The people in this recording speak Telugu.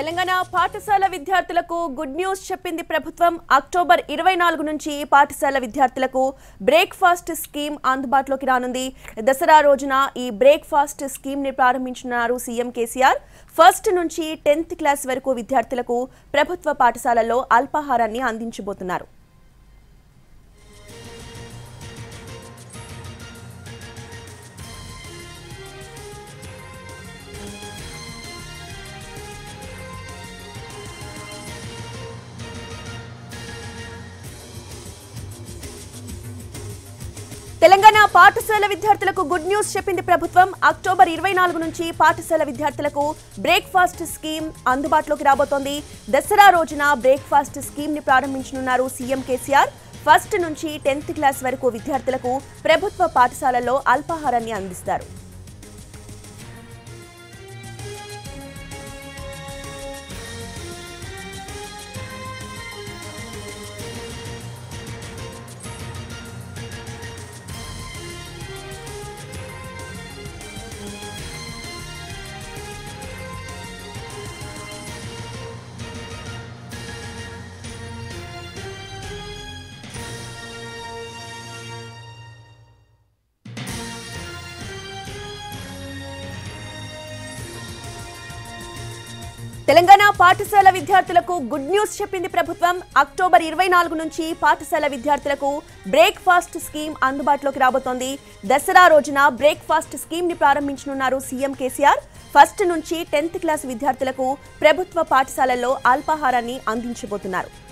తెలంగాణ పాఠశాల విద్యార్థులకు గుడ్ న్యూస్ చెప్పింది ప్రభుత్వం అక్టోబర్ ఇరవై నాలుగు నుంచి పాఠశాల విద్యార్థులకు బ్రేక్ఫాస్ట్ స్కీమ్ అందుబాటులోకి రానుంది దసరా రోజున ఈ బ్రేక్ఫాస్ట్ స్కీమ్ ని ప్రారంభించనున్నారు సీఎం కేసీఆర్ ఫస్ట్ నుంచి టెన్త్ క్లాస్ వరకు విద్యార్థులకు ప్రభుత్వ పాఠశాలల్లో అల్పాహారాన్ని అందించబోతున్నారు తెలంగాణ పాఠశాల విద్యార్థులకు గుడ్ న్యూస్ చెప్పింది ప్రభుత్వం అక్టోబర్ ఇరవై నాలుగు నుంచి పాఠశాల విద్యార్థులకు బ్రేక్ఫాస్ట్ స్కీమ్ అందుబాటులోకి రాబోతోంది దసరా రోజున బ్రేక్ఫాస్ట్ స్కీమ్ ని ప్రారంభించనున్నారు సీఎం కేసీఆర్ ఫస్ట్ నుంచి టెన్త్ క్లాస్ వరకు విద్యార్థులకు ప్రభుత్వ పాఠశాలల్లో అల్పాహారాన్ని అందిస్తారు తెలంగాణ పాఠశాల విద్యార్థులకు గుడ్ న్యూస్ చెప్పింది ప్రభుత్వం అక్టోబర్ ఇరవై నాలుగు నుంచి పాఠశాల విద్యార్థులకు బ్రేక్ఫాస్ట్ స్కీమ్ అందుబాటులోకి రాబోతోంది దసరా రోజున బ్రేక్ఫాస్ట్ స్కీమ్ ని ప్రారంభించనున్నారు సీఎం కేసీఆర్ ఫస్ట్ నుంచి టెన్త్ క్లాస్ విద్యార్థులకు ప్రభుత్వ పాఠశాలల్లో అల్పాహారాన్ని అందించబోతున్నారు